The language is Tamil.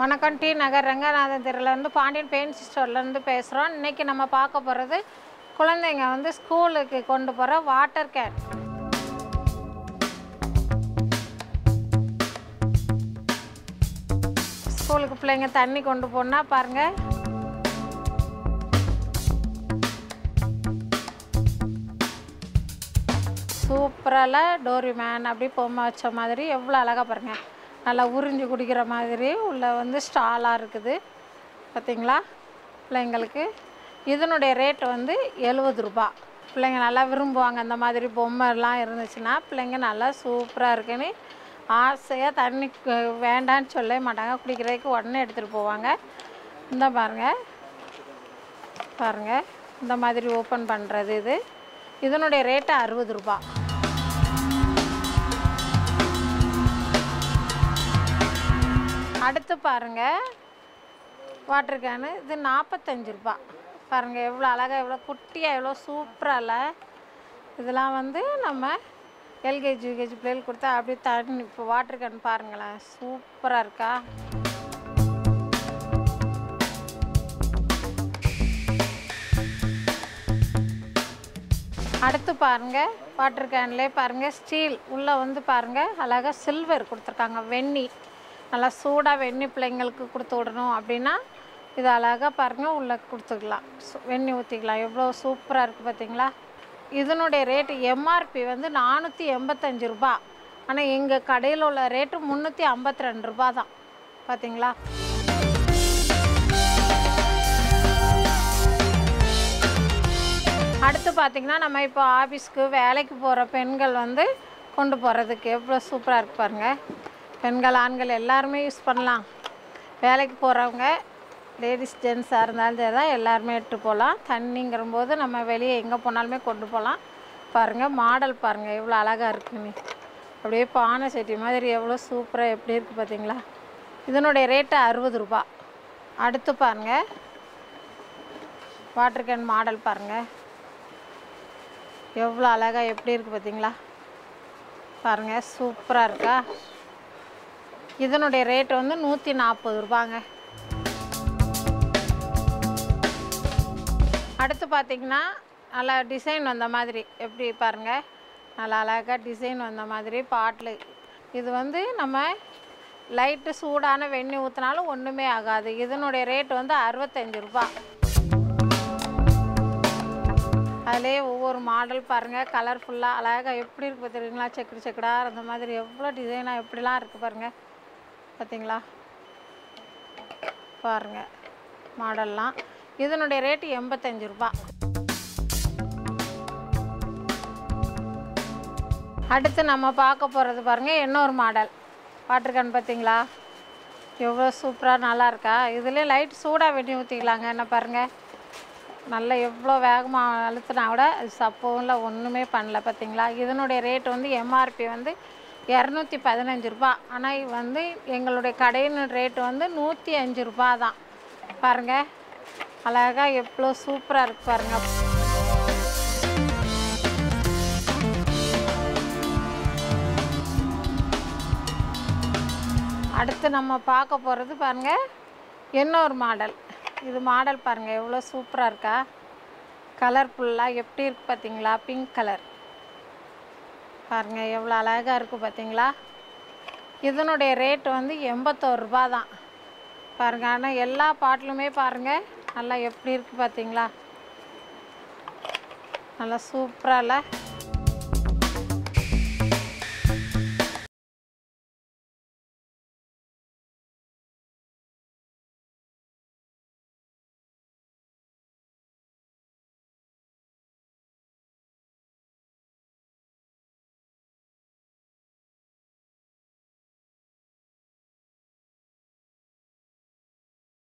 வணக்கம் டி நகர் ரங்கநாதன் தெருலேருந்து பாண்டியன் பெயிண்ட் ஸ்டோர்லேருந்து பேசுகிறோம் இன்றைக்கி நம்ம பார்க்க போகிறது குழந்தைங்க வந்து ஸ்கூலுக்கு கொண்டு போகிற வாட்டர் கேன் ஸ்கூலுக்கு பிள்ளைங்க தண்ணி கொண்டு போனால் பாருங்கள் சூப்பரால் டோரி மேன் அப்படி பொம்மை வச்ச மாதிரி எவ்வளோ அழகாக பாருங்கள் நல்லா உறிஞ்சி குடிக்கிற மாதிரி உள்ள வந்து ஸ்டாலாக இருக்குது பார்த்தீங்களா பிள்ளைங்களுக்கு இதனுடைய ரேட் வந்து எழுபது ரூபா பிள்ளைங்க நல்லா விரும்புவாங்க இந்த மாதிரி பொம்மைலாம் இருந்துச்சுன்னா பிள்ளைங்க நல்லா சூப்பராக இருக்குன்னு ஆசையாக தண்ணி கு- வேண்டான்னு சொல்லவே மாட்டாங்க குடிக்கிறதுக்கு உடனே எடுத்துகிட்டு போவாங்க இந்த பாருங்கள் பாருங்கள் இந்த மாதிரி ஓப்பன் பண்ணுறது இது இதனுடைய ரேட்டு அறுபது ரூபா அடுத்து பாருங்கள் வாட்டர் கேனு இது நாற்பத்தஞ்சு ரூபா பாருங்கள் எவ்வளோ அழகாக எவ்வளோ குட்டியாக எவ்வளோ சூப்பராக இதெல்லாம் வந்து நம்ம எல்கேஜி யூகேஜி பிள்ளைகளுக்கு கொடுத்தா அப்படியே தண்ணி இப்போ வாட்டர் கேன் பாருங்களேன் சூப்பராக இருக்கா அடுத்து பாருங்க வாட்டர் கேன்லேயே பாருங்க ஸ்டீல் உள்ளே வந்து பாருங்க அழகாக சில்வர் கொடுத்துருக்காங்க வெண்ணி நல்லா சூடாக வெண்ணி பிள்ளைங்களுக்கு கொடுத்து விடணும் அப்படின்னா இது அழகாக பாருங்க உள்ளே கொடுத்துக்கலாம் சு- வெண்ணி ஊற்றிக்கலாம் எவ்வளோ சூப்பராக இருக்குது பார்த்தீங்களா இதனுடைய ரேட்டு எம்ஆர்பி வந்து நானூற்றி எண்பத்தஞ்சு ரூபா ஆனால் எங்கள் கடையில் உள்ள ரேட்டு முந்நூற்றி ஐம்பத்தி ரெண்டு ரூபா தான் பார்த்தீங்களா அடுத்து பார்த்திங்கன்னா நம்ம இப்போ ஆஃபீஸ்க்கு வேலைக்கு போகிற பெண்கள் வந்து கொண்டு போகிறதுக்கு எவ்வளோ சூப்பராக இருக்கு பாருங்க பெண்கள் ஆண்கள் எல்லாருமே யூஸ் பண்ணலாம் வேலைக்கு போகிறவங்க லேடிஸ் ஜென்ஸாக இருந்தாலும் சரி தான் எல்லாருமே எடுத்து போகலாம் தண்ணிங்கிற போது நம்ம வெளியே எங்கே போனாலுமே கொண்டு போகலாம் பாருங்கள் மாடல் பாருங்கள் எவ்வளோ அழகாக இருக்குன்னு அப்படியே பானை சட்டி மாதிரி எவ்வளோ சூப்பராக எப்படி இருக்குது பார்த்தீங்களா இதனுடைய ரேட்டு அறுபது ரூபா அடுத்து பாருங்கள் வாட்டர் கேன் மாடல் பாருங்கள் எவ்வளோ அழகாக எப்படி இருக்குது பார்த்தீங்களா பாருங்கள் சூப்பராக இருக்கா இதனுடைய ரேட் வந்து நூற்றி நாற்பது ரூபாங்க அடுத்து பார்த்தீங்கன்னா நல்லா டிசைன் வந்த மாதிரி எப்படி பாருங்கள் நல்லா அழகாக டிசைன் வந்த மாதிரி பாட்டில் இது வந்து நம்ம லைட்டு சூடான வெண்ணி ஊற்றினாலும் ஒன்றுமே ஆகாது இதனுடைய ரேட் வந்து அறுபத்தஞ்சு ரூபா அதிலே ஒவ்வொரு மாடல் பாருங்கள் கலர்ஃபுல்லாக அழகாக எப்படி இருக்குது பார்த்துருக்கீங்களா செக்குடு செக்குடாக அந்த மாதிரி எவ்வளோ டிசைனாக எப்படிலாம் இருக்குது பாருங்கள் பார்த்தீங்களா பாருங்கள் மாடல்லாம் இதனுடைய ரேட்டு எண்பத்தஞ்சு ரூபா அடுத்து நம்ம பார்க்க போகிறது பாருங்கள் இன்னொரு மாடல் வாட்டர் கேன் பார்த்தீங்களா எவ்வளோ சூப்பராக நல்லா இருக்கா இதுலேயே லைட் சூடாக வெட்டி ஊற்றிக்கலாங்க என்ன பாருங்கள் நல்லா எவ்வளோ வேகமாக அழுத்தினா கூட அது சப்பவும் இல்லை ஒன்றுமே பண்ணல பார்த்தீங்களா இதனுடைய ரேட் வந்து எம்ஆர்பி வந்து இரநூத்தி பதினஞ்சு ரூபா ஆனால் இது வந்து எங்களுடைய கடையின் ரேட்டு வந்து நூற்றி அஞ்சு ரூபா தான் பாருங்கள் அழகாக எவ்வளோ சூப்பராக இருக்கு பாருங்கள் அடுத்து நம்ம பார்க்க போகிறது பாருங்கள் இன்னொரு மாடல் இது மாடல் பாருங்கள் எவ்வளோ சூப்பராக இருக்கா கலர்ஃபுல்லாக எப்படி இருக்குது பார்த்தீங்களா பிங்க் கலர் பாருங்கள் எவ்வளோ அழகாக இருக்குது பார்த்தீங்களா இதனுடைய ரேட் வந்து எண்பத்தோரு ரூபா தான் பாருங்கள் ஆனால் எல்லா பாட்டிலுமே பாருங்கள் நல்லா எப்படி இருக்குது பார்த்தீங்களா நல்லா சூப்பராக இல்லை